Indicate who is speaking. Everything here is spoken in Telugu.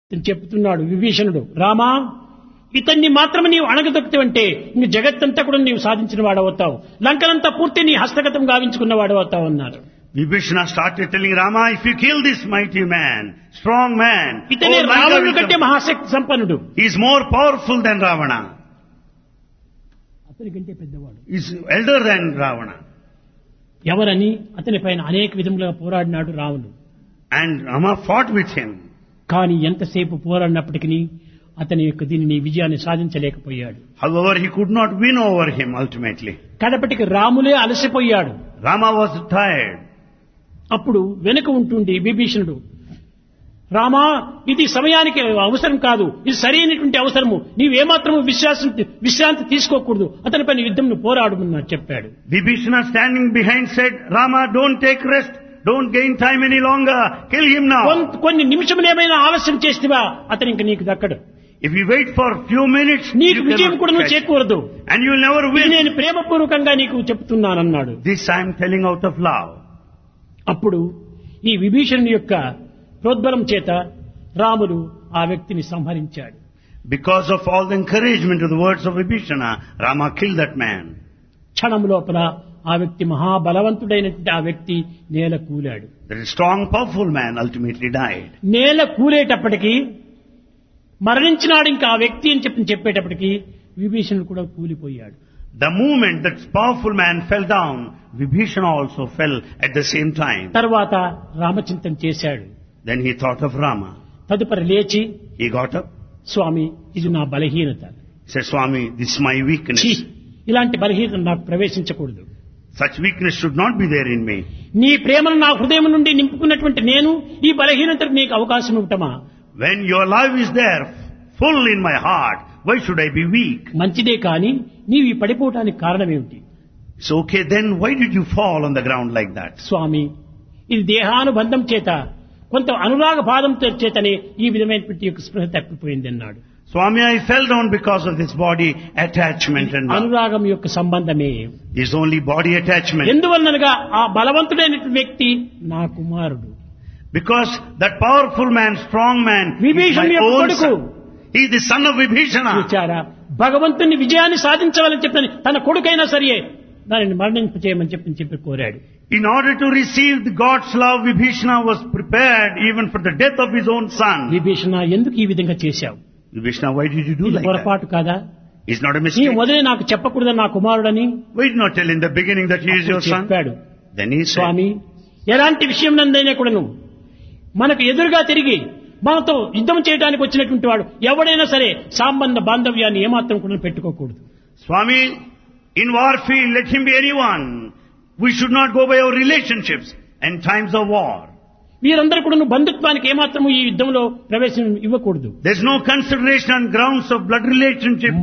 Speaker 1: అని చెప్తున్నాడు విభీషణుడు రామా ఇతన్ని మాత్రమే నీవు అణగదొక్కుతావంటే ఇంక జగత్తంతా కూడా నీవు సాధించిన వాడవుతావు లంకనంతా పూర్తి నీ హస్తగతం గావించుకున్న వాడవుతావు అన్నారు
Speaker 2: Vibhishana started telling Rama, if you kill this mighty man, strong man,
Speaker 1: ఇతనే
Speaker 2: all Lanka
Speaker 1: రావణుడి
Speaker 2: will
Speaker 1: కంటే
Speaker 2: come.
Speaker 1: మహాశక్తి సంపన్నుడు
Speaker 2: he is more powerful than Ravana.
Speaker 1: అతని కంటే పెద్దవాడు
Speaker 2: He is elder than Ravana.
Speaker 1: ఎవరని అతని పైన అనేక విధములుగా పోరాడినాడు రావణుడు
Speaker 2: And Rama fought with him.
Speaker 1: కానీ ఎంతసేపు పోరాడినప్పటికీ అతని యొక్క దీనిని విజయాన్ని సాధించలేకపోయాడు
Speaker 2: However, he could not win over him ultimately.
Speaker 1: కడపటికి రాములే అలసిపోయాడు
Speaker 2: Rama was tired.
Speaker 1: అప్పుడు వెనుక ఉంటుండి విభీషణుడు రామా ఇది సమయానికి అవసరం కాదు ఇది సరైనటువంటి అవసరము నీవేమాత్రము విశ్వాసం విశ్రాంతి తీసుకోకూడదు అతని పైన యుద్ధం పోరాడమని చెప్పాడు
Speaker 2: Vibhishana standing behind said, Rama, don't take rest. Don't gain time any longer. Kill him now.
Speaker 1: కొన్- కొన్ని నిమిషములేమైనా ఆలస్యం చేస్తేవా అతను ఇంక నీకు దక్కడు
Speaker 2: If you wait for few minutes,
Speaker 1: నీకు
Speaker 2: you
Speaker 1: విజయం
Speaker 2: cannot
Speaker 1: కూడా నువ్వు
Speaker 2: catch.
Speaker 1: చేకూరదు
Speaker 2: And you will never
Speaker 1: ఇది
Speaker 2: win.
Speaker 1: నేను ప్రేమపూర్వకంగా నీకు చెప్తున్నానన్నాడు
Speaker 2: This I am telling out of love.
Speaker 1: అప్పుడు ఈ విభీషణుని యొక్క ప్రోద్బలం చేత రాముడు ఆ వ్యక్తిని సంహరించాడు
Speaker 2: Because of all the encouragement of the words of Vibhishana, Rama killed that man.
Speaker 1: క్షణం లోపల ఆ వ్యక్తి మహాబలవంతుడైనటువంటి ఆ వ్యక్తి నేల కూలాడు
Speaker 2: That strong, powerful man ultimately died.
Speaker 1: నేల కూలేటప్పటికి మరణించినాడు ఇంకా ఆ వ్యక్తి అని చెప్పి చెప్పేటప్పటికి విభీషణుడు కూడా కూలిపోయాడు
Speaker 2: The moment that powerful man fell down, Vibhishana also fell at the same time.
Speaker 1: తర్వాత రామచింతన చేశాడు
Speaker 2: Then he thought of Rama.
Speaker 1: తదుపరి లేచి
Speaker 2: He got up.
Speaker 1: స్వామి ఇది నా బలహీనత
Speaker 2: He said, Swami, this is my
Speaker 1: ఛీ,
Speaker 2: weakness.
Speaker 1: ఇలాంటి బలహీనత నాకు ప్రవేశించకూడదు
Speaker 2: Such weakness should not be there in me.
Speaker 1: నీ ప్రేమను నా హృదయం నుండి నింపుకున్నటువంటి నేను ఈ బలహీనతకు నీకు అవకాశం ఇవ్వటమా
Speaker 2: When your love is there, full in my heart, why should I be weak?
Speaker 1: మంచిదే కాని నీవు ఈ పడిపోవటానికి కారణం ఏమిటి
Speaker 2: It's okay, then why did you fall on the ground like that?
Speaker 1: స్వామి ఇది దేహానుబంధం చేత కొంత అనురాగ బాధం చేతనే ఈ విధమైనటువంటి యొక్క స్పృహ తప్పిపోయింది అన్నాడు
Speaker 2: Swami, I fell down because of this body attachment and love.
Speaker 1: అనురాగం యొక్క సంబంధమే
Speaker 2: It's only body attachment.
Speaker 1: ఎందువలనగా ఆ బలవంతుడైనటువంటి వ్యక్తి నా కుమారుడు
Speaker 2: Because that powerful man, strong man, is
Speaker 1: విభీషణుని
Speaker 2: my
Speaker 1: యొక్క
Speaker 2: own
Speaker 1: కొడుకు.
Speaker 2: son. He is the son of Vibhishana.
Speaker 1: చూచారా భగవంతుని విజయాన్ని సాధించవాలని చెప్పని తన కొడుకైనా సరే దానిని మరణింపచేయమని చెప్పి చెప్పి కోరాడు
Speaker 2: In order to receive the God's love, Vibhishana was prepared even for the death of his own son.
Speaker 1: Vibhishana ఎందుకు ఈ విధంగా చేశావు
Speaker 2: Vibhishana, why did you do
Speaker 1: ఇది
Speaker 2: like that?
Speaker 1: పొరపాటు కాదా
Speaker 2: It's not a
Speaker 1: నీ
Speaker 2: mistake.
Speaker 1: మొదలే నాకు చెప్పకూడదు నా కుమారుడని
Speaker 2: Why did not tell in the beginning that he is your son?
Speaker 1: చెప్పాడు
Speaker 2: Then he said,
Speaker 1: స్వామి ఎలాంటి విషయం నందైనా కూడాను మనకు ఎదురుగా తిరిగి మనతో యుద్ధం చేయడానికి వచ్చినటువంటి వాడు ఎవడైనా సరే సంబంధ బాంధవ్యాన్ని ఏమాత్రం కూడా పెట్టుకోకూడదు
Speaker 2: Swami, in warfield, let him be anyone. We should not go by our relationships and times of war.
Speaker 1: వీరందరూ కూడా బంధుత్వానికి ఏమాత్రము ఈ యుద్ధంలో ప్రవేశం ఇవ్వకూడదు
Speaker 2: There's no consideration on grounds of blood relationship